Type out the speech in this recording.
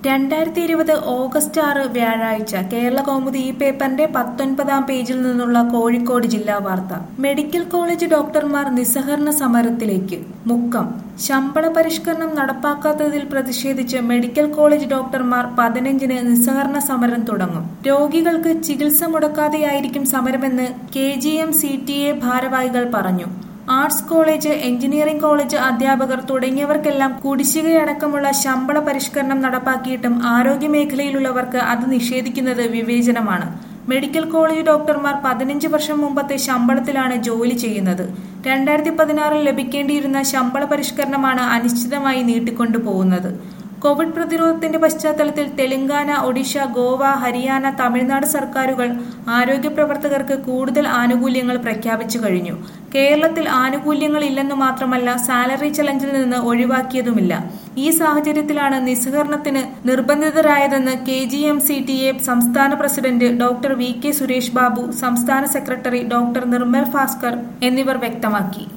രണ്ടായിരത്തി ഇരുപത് ഓഗസ്റ്റ് ആറ് വ്യാഴാഴ്ച കേരള കൗമുദി ഈ പേപ്പറിന്റെ പത്തൊൻപതാം പേജിൽ നിന്നുള്ള കോഴിക്കോട് ജില്ലാ വാർത്ത മെഡിക്കൽ കോളേജ് ഡോക്ടർമാർ നിസ്സഹകരണ സമരത്തിലേക്ക് മുക്കം ശമ്പള പരിഷ്കരണം നടപ്പാക്കാത്തതിൽ പ്രതിഷേധിച്ച് മെഡിക്കൽ കോളേജ് ഡോക്ടർമാർ പതിനഞ്ചിന് നിസ്സഹകരണ സമരം തുടങ്ങും രോഗികൾക്ക് ചികിത്സ മുടക്കാതെയായിരിക്കും സമരമെന്ന് K G M C T A ഭാരവാഹികൾ പറഞ്ഞു ആർട്സ് കോളേജ് എഞ്ചിനീയറിംഗ് കോളേജ് അധ്യാപകർ തുടങ്ങിയവർക്കെല്ലാം കുടിശ്ശികയടക്കമുള്ള ശമ്പള പരിഷ്കരണം നടപ്പാക്കിയിട്ടും ആരോഗ്യ മേഖലയിലുള്ളവർക്ക് അത് നിഷേധിക്കുന്നത് വിവേചനമാണ് മെഡിക്കൽ കോളേജ് ഡോക്ടർമാർ പതിനഞ്ച് വർഷം മുമ്പത്തെ ശമ്പളത്തിലാണ് ജോലി ചെയ്യുന്നത് രണ്ടായിരത്തി പതിനാറിൽ ലഭിക്കേണ്ടിയിരുന്ന ശമ്പള പരിഷ്കരണമാണ് അനിശ്ചിതമായി നീട്ടിക്കൊണ്ടു പോകുന്നത് കോവിഡ് പ്രതിരോധത്തിന്റെ പശ്ചാത്തലത്തിൽ തെലങ്കാന ഒഡീഷ ഗോവ ഹരിയാന തമിഴ്നാട് സർക്കാരുകൾ ആരോഗ്യ പ്രവർത്തകർക്ക് കൂടുതൽ ആനുകൂല്യങ്ങൾ പ്രഖ്യാപിച്ചു കഴിഞ്ഞു കേരളത്തിൽ ആനുകൂല്യങ്ങൾ ഇല്ലെന്നു മാത്രമല്ല സാലറി ചലഞ്ചിൽ നിന്ന് ഒഴിവാക്കിയതുമില്ല ഈ സാഹചര്യത്തിലാണ് നിസ്സഹകരണത്തിന് നിർബന്ധിതരായതെന്ന് K G M C T A സംസ്ഥാന president doctor V K Suresh Babu സംസ്ഥാന സെക്രട്ടറി ഡോക്ടർ നിർമ്മൽ ഭാസ്കർ എന്നിവർ വ്യക്തമാക്കി